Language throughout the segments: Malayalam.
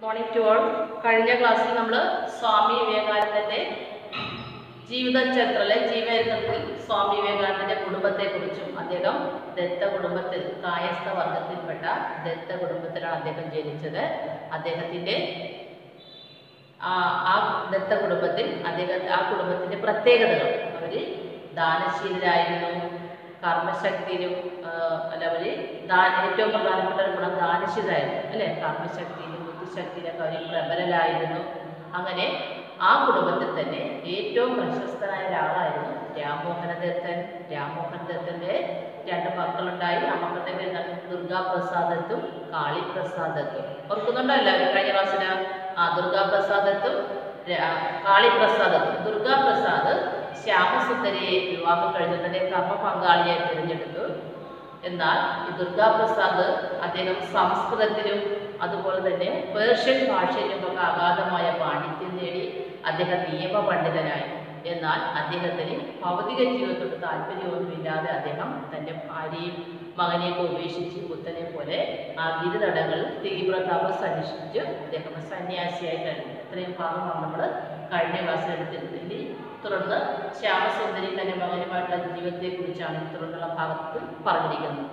മോർണിംഗ് ടു ഓൾ കഴിഞ്ഞ ക്ലാസ്സിൽ നമ്മൾ സ്വാമി വിവേകാനന്ദന്റെ ജീവിത ചരിത്രത്തിലെ ജീവചരിത്രത്തിൽ സ്വാമി വിവേകാനന്ദന്റെ കുടുംബത്തെക്കുറിച്ചും അദ്ദേഹം ദത്ത കുടുംബത്തിൽ കായസ്ഥ വർഗത്തിൽപ്പെട്ട ദത്ത കുടുംബത്തിലാണ് അദ്ദേഹം ജനിച്ചത് അദ്ദേഹത്തിന്റെ ആ ആ ദത്ത കുടുംബത്തിൽ അദ്ദേഹം ആ കുടുംബത്തിന്റെ പ്രത്യേകതകൾ അവര് ദാനശീലരായിരുന്നു കർമ്മശക്തിയിലും ആ, അല്ല അവര് ദാന ഏറ്റവും പ്രധാനപ്പെട്ട ഒരു ഗുണം ദാനശീലരായിരുന്നു അല്ലെ കർമ്മശക്തിയിലും ബുദ്ധിശക്തിയിലൊക്കെ അവർ പ്രബലരായിരുന്നു അങ്ങനെ ആ കുടുംബത്തിൽ തന്നെ ഏറ്റവും പ്രശസ്തനായ ഒരാളായിരുന്നു രാമോഹന ദത്തൻ രാമോഹൻ ദത്തന്റെ രണ്ട് മക്കളുണ്ടായി ആ മക്കളുടെ പേര് എന്താണ്? ദുർഗാ പ്രസാദത്തും കാളി പ്രസാദത്തും ഓർക്കുന്നുണ്ടോ എല്ലാവരും കഴിഞ്ഞ ക്ലാസ്സിൽ ആ ദുർഗാ പ്രസാദത്തും രാ- കാളി പ്രസാദത്തും ദുർഗാ പ്രസാദ് ശ്യാമസുന്ദരിയെ വിവാഹം കഴിഞ്ഞ് തന്റെ കർമ്മ പങ്കാളിയെ തിരഞ്ഞെടുത്തു എന്നാൽ ഈ ദുർഗാ പ്രസാദ് അദ്ദേഹം സംസ്കൃതത്തിലും അതുപോലെ തന്നെ പേർഷ്യൻ ഭാഷയിലും ഒക്കെ അഗാധമായ പാണ്ഡിത്യം നേടി അദ്ദേഹം നിയമ പണ്ഡിതനായി എന്നാൽ അദ്ദേഹത്തിന് ഭൗതിക ജീവിതത്തോട് താല്പര്യമൊന്നുമില്ലാതെ അദ്ദേഹം തൻ്റെ ഭാര്യയും മകനെയൊക്കെ ഉപേക്ഷിച്ച് പുത്തനെ പോലെ ആ ഗിരിതടങ്ങളിൽ തീവ്ര തപസ് അനുഷ്ഠിച്ച് അദ്ദേഹം സന്യാസിയായി കഴിഞ്ഞു ഇത്രയും ഭാഗമാണ് നമ്മൾ കഴിഞ്ഞ ക്ലാസ്സിൽ എടുത്തിരുന്നത് തുടർന്ന് ശ്യാമസുന്ദരി തന്റെ മകനുമായിട്ടുള്ള ജീവിതത്തെക്കുറിച്ചാണ് തുടർന്നുള്ള ഭാഗത്തിൽ പറഞ്ഞിരിക്കുന്നത്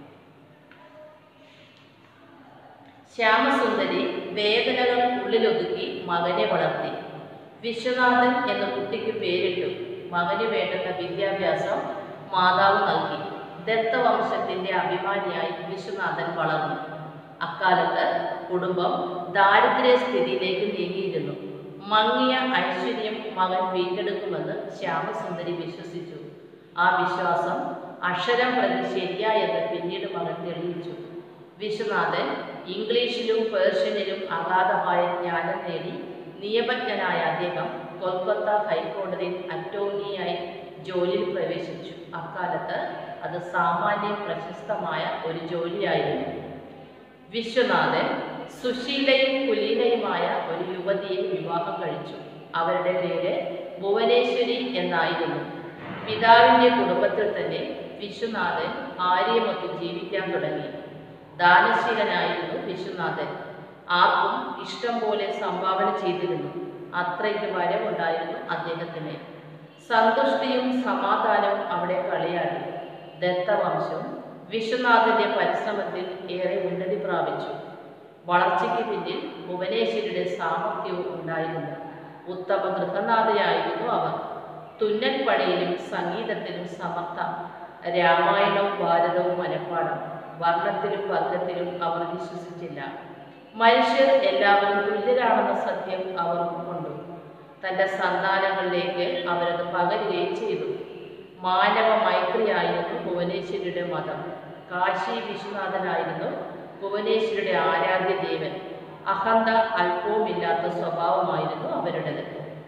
ശ്യാമസുന്ദരി വേദനകൾ ഉള്ളിലൊതുക്കി മകനെ വളർത്തി വിശ്വനാഥൻ എന്ന കുട്ടിക്ക് പേരിട്ടു മകന് വേണ്ടുന്ന വിദ്യാഭ്യാസം മാതാവ് നൽകി ദത്തവംശത്തിന്റെ അഭിമാനിയായി വിശ്വനാഥൻ വളർന്നു അക്കാലത്ത് കുടുംബം ദാരിദ്ര്യ സ്ഥിതിയിലേക്ക് നീങ്ങിയിരുന്നു മങ്ങിയ ഐശ്വര്യം മകൻ വീണ്ടെടുക്കുമെന്ന് ശ്യാമസുന്ദരി വിശ്വസിച്ചു ആ വിശ്വാസം അക്ഷരം പ്രതി ശരിയായെന്ന് പിന്നീട് മകൻ തെളിയിച്ചു വിശ്വനാഥൻ ഇംഗ്ലീഷിലും പേർഷ്യനിലും അഗാധമായ ജ്ഞാനം നേടി നിയമജ്ഞനായ അദ്ദേഹം കൊൽക്കത്ത ഹൈക്കോടതിയിൽ അറ്റോർണിയായി ജോലിയിൽ പ്രവേശിച്ചു അക്കാലത്ത് അത് സാമാന്യം പ്രശസ്തമായ ഒരു ജോലിയായിരുന്നു വിശ്വനാഥൻ സുശീലയും കുലീനയുമായ ഒരു യുവതിയെ വിവാഹം കഴിച്ചു അവരുടെ പേര് ഭുവനേശ്വരി എന്നായിരുന്നു പിതാവിൻ്റെ കുടുംബത്തിൽ തന്നെ വിശ്വനാഥൻ ഭാര്യയുമൊത്ത് ജീവിക്കാൻ തുടങ്ങി ദാനശീലനായിരുന്നു വിശ്വനാഥൻ ആർക്കും ഇഷ്ടം പോലെ സംഭാവന ചെയ്തിരുന്നു അത്രയ്ക്ക് വരവുണ്ടായിരുന്നു അദ്ദേഹത്തിന് സന്തുഷ്ടിയും സമാധാനവും അവിടെ കളിയാടി ദത്തവംശം വിശ്വനാഥന്റെ പരിശ്രമത്തിൽ ഏറെ ഉന്നതി പ്രാപിച്ചു വളർച്ചയ്ക്ക് പിന്നിൽ ഭുവനേശ്വരിയുടെ സാമർഥ്യവും ഉണ്ടായിരുന്നു ഉത്തമ ഗൃഹനാഥയായിരുന്നു അവർ തുന്നൽ പണിയിലും സംഗീതത്തിലും സമർത്ഥ രാമായണവും ഭാരതവും മനഃപ്പാടം വർണ്ണത്തിലും വർഗത്തിലും അവർ വിശ്വസിച്ചില്ല മനുഷ്യർ എല്ലാവരും തുല്യരാണെന്ന സത്യം അവർ ഉൾക്കൊണ്ടു തൻ്റെ സന്താനങ്ങളിലേക്ക് അവരത് പകരുകയും ചെയ്തു മാനവ മൈത്രിയായിരുന്നു ഭുവനേശ്വരിയുടെ മതം കാശി വിശ്വനാഥനായിരുന്നു ഭുവനേശ്വരിയുടെ ആരാധ്യ ദേവൻ അഹന്ത അല്പവുമില്ലാത്ത സ്വഭാവമായിരുന്നു അവരുടേത്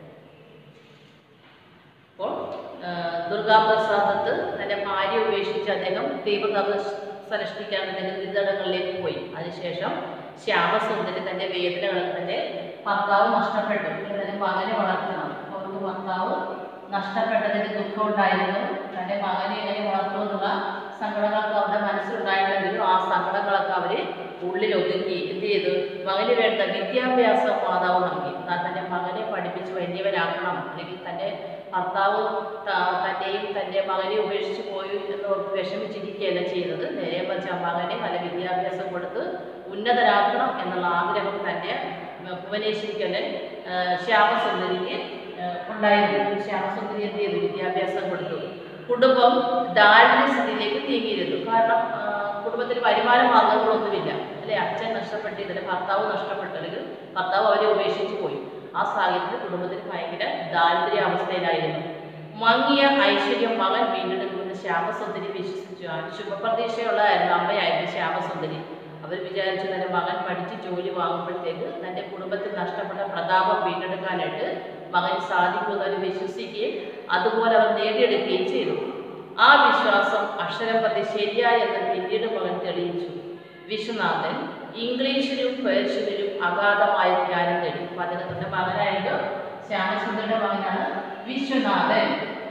അപ്പോൾ ആ, ദുർഗാപ്രസാദത്ത് തൻ്റെ ഭാര്യ ഉപേക്ഷിച്ച് അദ്ദേഹം ദീപതപസ്സനുഷ്ഠിക്കാൻ അദ്ദേഹം ഗിരിതടങ്ങളിലേക്ക് പോയി അതിനുശേഷം ശ്യാമസുന്ദരി തൻ്റെ വേദനകൾ തൻ്റെ ഭർത്താവ് നഷ്ടപ്പെട്ടു പിന്നെ തൻ്റെ മകനെ വളർത്തണം അപ്പോൾ അവർക്ക് ഭർത്താവ് നഷ്ടപ്പെട്ടതിൻ്റെ ദുഃഖം ഉണ്ടായിരുന്നു തൻ്റെ മകനെ എങ്ങനെ വളർത്തുമെന്നുള്ള സങ്കടങ്ങളൊക്കെ അവരുടെ മനസ്സിലുണ്ടായിട്ടുണ്ടെങ്കിലും ആ സങ്കടങ്ങളൊക്കെ അവർ ഉള്ളിൽ ഒതുക്കി എന്ത് ചെയ്തു മകന് വേണ്ട വിദ്യാഭ്യാസം മാതാവ് നൽകി താൻ തൻ്റെ മകനെ പഠിപ്പിച്ച് വലിയവനാക്കണം അല്ലെങ്കിൽ തൻ്റെ ഭർത്താവ് ത- തന്നെയും തൻ്റെ മകനെ ഉപേക്ഷിച്ച് പോയി എന്ന് ഓർത്ത് വിഷമിച്ചിരിക്കുകയല്ല ചെയ്യുന്നത് നേരെ മറിച്ച് ആ മകനെ നല്ല വിദ്യാഭ്യാസം കൊടുത്ത് ഉന്നതരാക്കണം എന്നുള്ള ആഗ്രഹം തൻ്റെ ഉം, ഭുവനേശ്വരിക്ക് തന്നെ ആ, ശ്യാമസുന്ദരിക്ക് ആ, ഉണ്ടായിരുന്നു ശ്യാമസുന്ദരി എന്ത് ചെയ്തു വിദ്യാഭ്യാസം കൊടുത്തു കുടുംബം ദാരിദ്ര്യസ്ഥിതിയിലേക്ക് നീങ്ങിയിരുന്നു കാരണം ആ, കുടുംബത്തിൽ വരുമാന മാർഗങ്ങളൊന്നുമില്ല അല്ലെ അച്ഛൻ നഷ്ടപ്പെട്ട് ഇതിലെ ഭർത്താവ് നഷ്ടപ്പെട്ടു അല്ലെങ്കിൽ ഭർത്താവ് അവരെ ഉപേക്ഷിച്ച് പോയി ആ സാഹചര്യത്തിൽ കുടുംബത്തിന് ഭയങ്കര ദാരിദ്ര്യ അവസ്ഥയിലായിരുന്നു മങ്ങിയ ഐശ്വര്യം മകൻ വീണ്ടെടുക്കുമെന്ന് ശ്യാമസുന്ദരി വിശ്വസിച്ചു ആ ശുഭപ്രതീക്ഷയുള്ളതായിരുന്നു അമ്മയായിരുന്നു ശ്യാമസുന്ദരി അവർ വിചാരിച്ചു തന്റെ മകൻ പഠിച്ച് ജോലി വാങ്ങുമ്പോഴത്തേക്ക് തന്റെ കുടുംബത്തിൽ നഷ്ടപ്പെട്ട പ്രതാപം വീണ്ടെടുക്കാനായിട്ട് മകൻ സാധിക്കുമെന്ന് അവർ വിശ്വസിക്കുകയും അതുപോലെ അവർ നേടിയെടുക്കുകയും ചെയ്തു ആ വിശ്വാസം അക്ഷരം പ്രതി ശരിയായെന്ന് പിന്നീട് മകൻ തെളിയിച്ചു വിശ്വനാഥൻ ഇംഗ്ലീഷിലും പേർഷ്യനിലും അഗാധമായ ജ്ഞാനം നേടി അപ്പൊ അദ്ദേഹത്തിന്റെ മകനായിട്ട് ശ്യാമസുന്ദരുടെ മകനാണ് വിശ്വനാഥൻ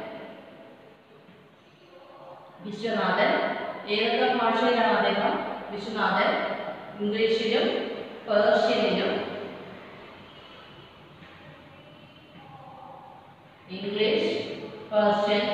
വിശ്വനാഥൻ ഏതൊക്കെ ഭാഷയിലാണ് അദ്ദേഹം വിശ്വനാഥൻ ഇംഗ്ലീഷിലും പേർഷ്യനിലും ഇംഗ്ലീഷ് പേർഷ്യൻ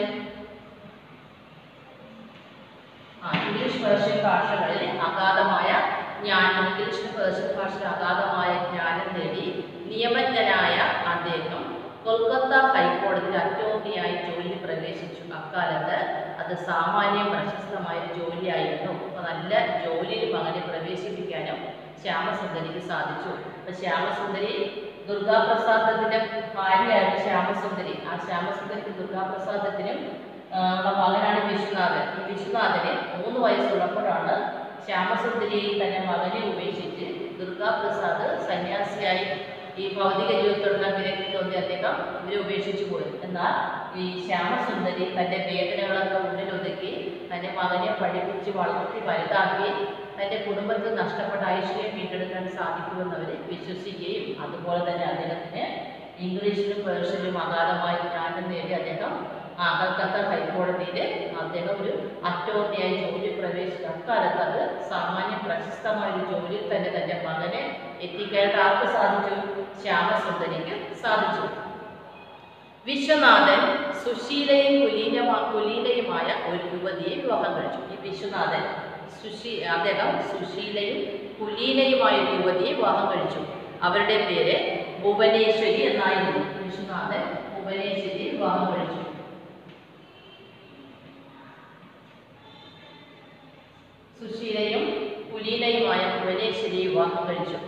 ആ ഇംഗ്ലീഷ് പേർഷ്യൻ ഭാഷകളിൽ അഗാധമായ ജ്ഞാനം ഇംഗ്ലീഷ് പേർഷ്യൻ ഭാഷയിൽ അഗാധമായ ജ്ഞാനം നേടി നിയമജ്ഞനായ അദ്ദേഹം കൊൽക്കത്ത ഹൈക്കോടതിയിൽ അറ്റോർണിയായി ജോലിയിൽ പ്രവേശിച്ചു അക്കാലത്ത് അത് സാമാന്യം പ്രശസ്തമായ ഒരു ജോലിയായിരുന്നു അപ്പോൾ നല്ല ജോലിയിൽ മകനെ പ്രവേശിപ്പിക്കാനും ശ്യാമസുന്ദരിക്ക് സാധിച്ചു അപ്പോൾ ശ്യാമസുന്ദരി ദുർഗാപ്രസാദത്തിന്റെ ഭാര്യയായിരുന്നു ശ്യാമസുന്ദരി ആ ശ്യാമസുന്ദരിക്ക് ദുർഗാപ്രസാദത്തിനും ആ, ഉള്ള മകനാണ് വിശ്വനാഥൻ ഈ വിശ്വനാഥന് മൂന്ന് വയസ്സുള്ളപ്പോഴാണ് ശ്യാമസുന്ദരിയെ തന്റെ മകനെ ഉപേക്ഷിച്ച് ദുർഗാപ്രസാദ് സന്യാസിയായി ഈ ഭൗതിക ജീവിതത്തോടുള്ള വിരക്തി തോന്നി അദ്ദേഹം ഇവരെ ഉപേക്ഷിച്ചു പോയി എന്നാൽ ഈ ശ്യാമസുന്ദരി തന്റെ വേദനകളൊക്കെ ഉള്ളിലൊതുക്കി തന്റെ മകനെ പഠിപ്പിച്ച് വളർത്തി വലുതാക്കി തന്റെ കുടുംബത്തിൽ നഷ്ടപ്പെട്ട ഐശ്വര്യം വീണ്ടെടുക്കാൻ സാധിക്കുമെന്ന് അവർ വിശ്വസിക്കുകയും അതുപോലെ തന്നെ അദ്ദേഹത്തിന് ഇംഗ്ലീഷിലും പേർഷ്യയിലും അഗാധമായ ജ്ഞാനം നേടി അദ്ദേഹം ആ കൽക്കത്ത ഹൈക്കോടതിയിൽ അദ്ദേഹം ഒരു അറ്റോർണിയായി ജോലി പ്രവേശിച്ചു അക്കാലത്ത് അത് സാമാന്യ പ്രശസ്തമായ ഒരു ജോലിയിൽ തന്നെ തന്റെ മകനെ എത്തിക്കാനായിട്ട് ആർക്ക് സാധിച്ചു ശ്യാമസുന്ദരിക്ക് സാധിച്ചു വിശ്വനാഥൻ സുശീലയും കുലീനമാ കുലീനയുമായ ഒരു യുവതിയെ വിവാഹം കഴിച്ചു ഈ വിശ്വനാഥൻ സുശീ അദ്ദേഹം സുശീലയും കുലീനയുമായ ഒരു യുവതിയെ വിവാഹം കഴിച്ചു അവരുടെ പേര് ഭുവനേശ്വരി എന്നായിരുന്നു വിശ്വനാഥൻ ഭുവനേശ്വരി വിവാഹം കഴിച്ചു സുശീലയും കുലീനയുമായ ഭുവനേശ്വരി വിവാഹം കഴിച്ചു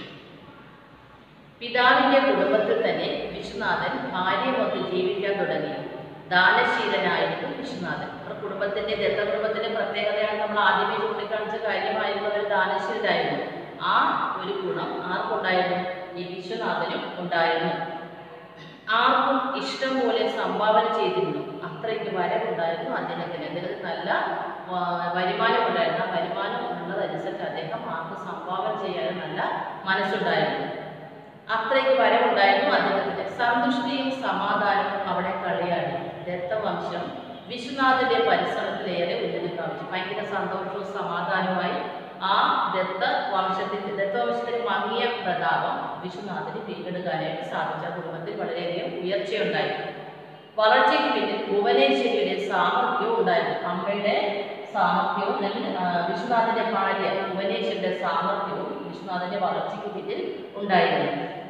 പിതാവിന്റെ കുടുംബത്തിൽ തന്നെ വിശ്വനാഥൻ ഭാര്യമൊത്ത് ജീവിക്കാൻ തുടങ്ങി ദാനശീലനായിരുന്നു വിശ്വനാഥൻ അവർ കുടുംബത്തിന്റെ ദത്തകുടുംബത്തിന്റെ പ്രത്യേകതയാണ് നമ്മൾ ആദ്യമേ ചൂണ്ടിക്കാണിച്ച കാര്യമായിരുന്നു അവർ ദാനശീലരായിരുന്നു ആ ഒരു ഗുണം ആർക്കുണ്ടായിരുന്നു ഈ വിശ്വനാഥനും ഉണ്ടായിരുന്നു ആർക്കും ഇഷ്ടം പോലെ സംഭാവന ചെയ്തിരുന്നു അത്രയ്ക്ക് വരവുണ്ടായിരുന്നു അദ്ദേഹത്തിന് അദ്ദേഹത്തിന് നല്ല ആ, വരുമാനം ഉണ്ടായിരുന്നു ആ വരുമാനം ഉള്ളതനുസരിച്ച് അദ്ദേഹം ആർക്ക് സംഭാവന ചെയ്യാനും നല്ല മനസ്സുണ്ടായിരുന്നു അത്രയ്ക്ക് വരവുണ്ടായിരുന്നു അദ്ദേഹത്തിന് സന്തുഷ്ടിയും സമാധാനവും അവിടെ കളിയാടി ദത്തവംശം വിശ്വനാഥന്റെ പരിശ്രമത്തിലേറെ ഉന്നതി പ്രാപിച്ചു ഭയങ്കര സന്തോഷവും സമാധാനവുമായി ആ ദത്ത വംശത്തിന്റെ ദത്തവംശത്തിന് മങ്ങിയ പ്രതാപം വിശ്വനാഥന് വീണ്ടെടുക്കാനായിട്ട് സാധിച്ച കുടുംബത്തിൽ വളരെയധികം ഉയർച്ചയുണ്ടായി വളർച്ചയ്ക്ക് പിന്നിൽ ഭുവനേശ്വരിയുടെ സാമർഥ്യവും ഉണ്ടായിരുന്നു അമ്മയുടെ സാമർഥ്യവും അല്ലെങ്കിൽ ആ, വിശ്വനാഥന്റെ ഭാര്യ ഭുവനേശ്വരിയുടെ സാമർഥ്യവും വിശ്വനാഥന്റെ വളർച്ചയ്ക്ക് പിന്നിൽ ഉണ്ടായിരുന്നു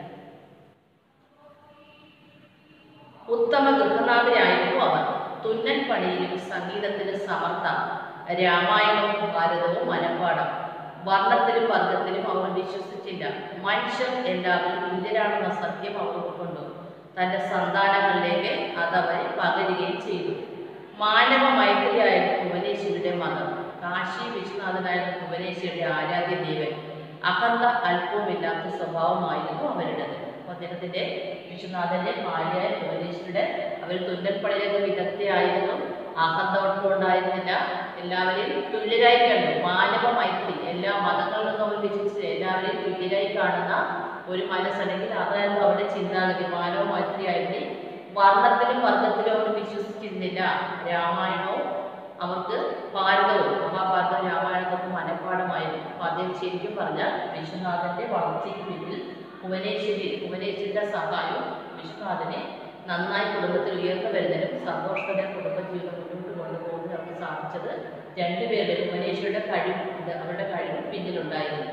ഉത്തമ ഗൃഹനാഥരായിരുന്നു അവർ തുന്നൽ പണിയിലും സംഗീതത്തിലും സമർത്ഥ രാമായണവും ഭാരതവും മനപ്പാടം വർണ്ണത്തിലും വർഗത്തിലും അവർ വിശ്വസിച്ചില്ല മനുഷ്യർ എല്ലാവരും തുല്യരാണെന്ന സത്യം അവർ ഉൾക്കൊണ്ടു തന്റെ സന്താനങ്ങളിലേക്ക് അതവരെ പകരുകയും ചെയ്തു മാനവ മൈത്രിയായിരുന്നു ഭുവനേശ്വരിയുടെ മകൾ കാശി വിശ്വനാഥനായിരുന്നു ഭുവനേശ്വരിയുടെ ആരാധ്യ ദേവൻ അഹന്ത അല്പവുമില്ലാത്ത സ്വഭാവമായിരുന്നു അവരുടേത് അപ്പോൾ അദ്ദേഹത്തിന്റെ വിശ്വനാഥന്റെ ഭാര്യയായ ഭുവനേശ്വരിയുടെ അവർ തുന്നൽപ്പണിയിലൊക്കെ വിദഗ്ധയായിരുന്നു അഹന്ത ഒട്ടും ഉണ്ടായിരുന്നില്ല എല്ലാവരെയും തുല്യരായി കണ്ടു മാനവ മൈത്രി എല്ലാ മതങ്ങളിൽ നിന്നും അവർ വിശ്വസിച്ച് എല്ലാവരെയും തുല്യരായി കാണുന്ന ഒരു മനസ്സല്ലെങ്കിൽ അതായിരുന്നു അവരുടെ ചിന്താഗതി മാനവ മൈത്രിയായിരുന്നു വർണ്ണത്തിലും വർഗത്തിലും അവർ വിശ്വസിച്ചിരുന്നില്ല രാമായണവും അവർക്ക് ഭാരതവും മഹാഭാരതവും രാമായണത്തൊക്കെ മനഃപ്പാടമായിരുന്നു അപ്പോൾ അദ്ദേഹം ശരിക്കും പറഞ്ഞാൽ വിശ്വനാഥന്റെ വളർച്ചയ്ക്ക് പിന്നിൽ ഭുവനേശ്വരി ഭുവനേശ്വരിയുടെ സഹായവും വിശ്വനാഥനെ നന്നായി കുടുംബത്തിൽ ഉയർന്നു വരുന്നതിനും സന്തോഷത്തോടെ കുടുംബജീവിതം മുന്നോട്ട് കൊണ്ടുപോകുന്നതിനും അവർക്ക് സാധിച്ചത് രണ്ടുപേരുടെ ഭുവനേശ്വരിയുടെ കഴിവ് ഇത് അവരുടെ കഴിവ് പിന്നിലുണ്ടായിരുന്നു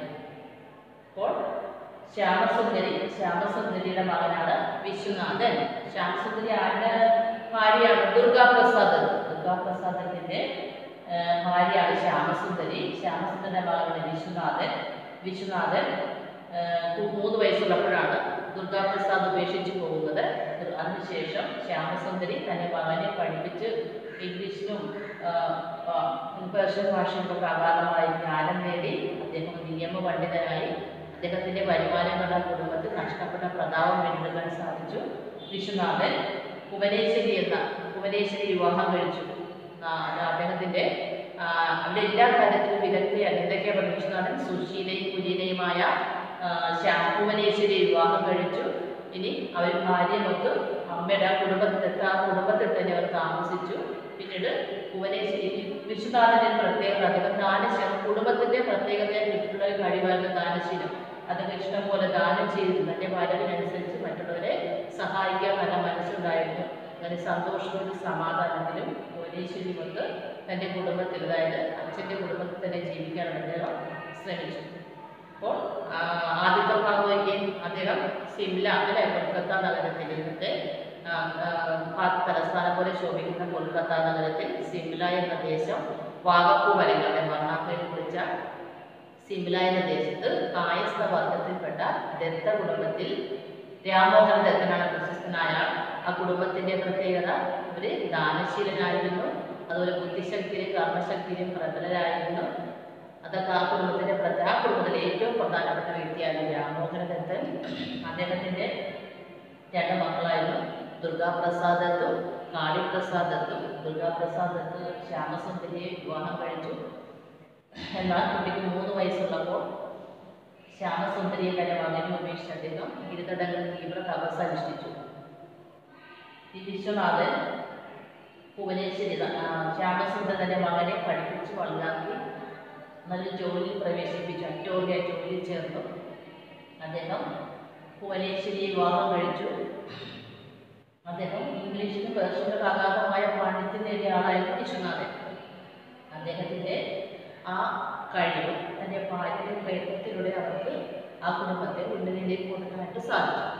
അപ്പോൾ ശ്യാമസുന്ദരി ശ്യാമസുന്ദരിയുടെ മകനാണ് വിശ്വനാഥൻ ശ്യാമസുന്ദരി ആരുടെ ഭാര്യയാണ് ദുർഗാപ്രസാദ് ദുർഗാപ്രസാദത്തിന്റെ ആ, ഭാര്യയാണ് ശ്യാമസുന്ദരി ശ്യാമസുന്ദരിയുടെ മകനാണ് വിശ്വനാഥൻ വിശ്വനാഥൻ ആ, കു- മൂന്ന് വയസ്സുള്ളപ്പോഴാണ് ദുർഗാപ്രസാദ് ഉപേക്ഷിച്ച് പോകുന്നത് ദുർ- അതിനുശേഷം ശ്യാമസുന്ദരി തന്റെ മകനെ പഠിപ്പിച്ച് ഇംഗ്ലീഷിലും ആ, ആ, പേർഷ്യൻ ഭാഷയിലൊക്കെ അപാരമായ ജ്ഞാനം നേടി അദ്ദേഹം നിയമ പണ്ഡിതനായി അദ്ദേഹത്തിന്റെ വരുമാനങ്ങളുടെ കുടുംബത്തിൽ നഷ്ടപ്പെട്ട പ്രതാപം വീണ്ടെടുക്കാൻ സാധിച്ചു വിശ്വനാഥൻ ഭുവനേശ്വരി എന്ന ഭുവനേശ്വരി വിവാഹം കഴിച്ചു ആ, അത് അദ്ദേഹത്തിന്റെ ആ, അവിടെ എല്ലാ കാര്യത്തിലും വിദഗ്ധയാണ് എന്തൊക്കെയാ പറഞ്ഞു വിശ്വനാഥൻ സുശീലയും കുലീനയുമായ ആ, ശ്യാം ഭുവനേശ്വരി വിവാഹം കഴിച്ചു ഇനി അവർ ഭാര്യമൊത്ത് അമ്മയുടെ ആ കുടുംബത്തിൽ ആ കുടുംബത്തിൽ തന്നെ അവർ താമസിച്ചു പിന്നീട് ഭുവനേശ്വരി വിശ്വനാഥന്റെ പ്രത്യേകത അദ്ദേഹം ദാനശീലം കുടുംബത്തിന്റെ പ്രത്യേകതയായി കിട്ടുന്ന ഒരു കഴിവായിരുന്നു ദാനശീലം അദ്ദേഹം ഇഷ്ടം പോലെ ദാനം ചെയ്തിരുന്നു തന്റെ വരവിനനുസരിച്ച് മറ്റുള്ളവരെ സഹായിക്കാൻ നല്ല മനസ്സുണ്ടായിരുന്നു അങ്ങനെ സന്തോഷത്തിലും സമാധാനത്തിലും ഭുവനേശ്വരി വന്ന് തൻ്റെ കുടുംബത്തിൽ അതായത് അച്ഛൻ്റെ കുടുംബത്തിൽ തന്നെ ജീവിക്കാനാണ് അദ്ദേഹം ശ്രമിച്ചു അപ്പോൾ ആ, ആദ്യത്തെ ഭാഗവയ്ക്കും അദ്ദേഹം സിംല അല്ലെ കൊൽക്കത്ത നഗരത്തിൽ നിന്നൊക്കെ ആ, ആ, ഭാരത തലസ്ഥാനം പോലെ ശോഭിക്കുന്ന കൊൽക്കത്ത നഗരത്തിൽ സിംല എന്ന ദേശം വാഗപ്പൂ മലകളുടെ വർണ്ണാപ്പയിൽ കുറിച്ച സിംല എന്ന ദേശത്ത് കായസ്ഥ വർഗത്തിൽപ്പെട്ട ദത്ത കുടുംബത്തിൽ രാമോഹൻ ദത്തനാണ് പ്രശസ്തനായ ആൾ. ആ കുടുംബത്തിന്റെ പ്രത്യേകത ഇവര് ദാനശീലനായിരുന്നു അതുപോലെ ബുദ്ധിശക്തിയിലും കർമ്മശക്തിയിലും പ്രബലരായിരുന്നു അതൊക്കെ ആ കുടുംബത്തിന്റെ പ്രത്യേക ആ കുടുംബത്തിലെ ഏറ്റവും പ്രധാനപ്പെട്ട വ്യക്തിയായിരുന്നു രാമോഹന ദത്തൻ അദ്ദേഹത്തിന്റെ രണ്ട് മക്കളായിരുന്നു ദുർഗാപ്രസാദ് ദത്തും കാളിപ്രസാദ് ദത്തും ദുർഗാപ്രസാദ് ദത്ത് ശ്യാമസുന്ദരിയെ വിവാഹം കഴിച്ചു എന്നാൽ കുട്ടിക്ക് മൂന്ന് വയസ്സുള്ളപ്പോൾ ശ്യാമസുന്ദരിയെ തന്റെ മകനെ ഉപേക്ഷിച്ച് അദ്ദേഹം ഇരുതടങ്ങൾ തീവ്ര തപസ് അനുഷ്ഠിച്ചു ഈ വിശ്വനാഥൻ ഭുവനേശ്വരി ആ, ശ്യാമസുന്ദർ തന്റെ മകനെ പഠിപ്പിച്ച് വലുതാക്കി നല്ല ജോലിയിൽ പ്രവേശിപ്പിച്ചു അറ്റോറിയ ജോലിയിൽ ചേർന്നു അദ്ദേഹം ഭുവനേശ്വരിയെ വിവാഹം കഴിച്ചു അദ്ദേഹം ഇംഗ്ലീഷിലും പേർഷ്യയിലും അഗാധമായ പാണ്ഡിത്യം നേടിയ ആളായിരുന്നു വിശ്വനാഥൻ അദ്ദേഹത്തിൻ്റെ ആ കഴിവും തൻ്റെ ഭാര്യയുടെ പ്രയത്നത്തിലൂടെ അവർക്ക് ആ കുടുംബത്തെ ഉന്നതിയിലേക്ക് കൊണ്ടുവരാനായിട്ട് സാധിച്ചു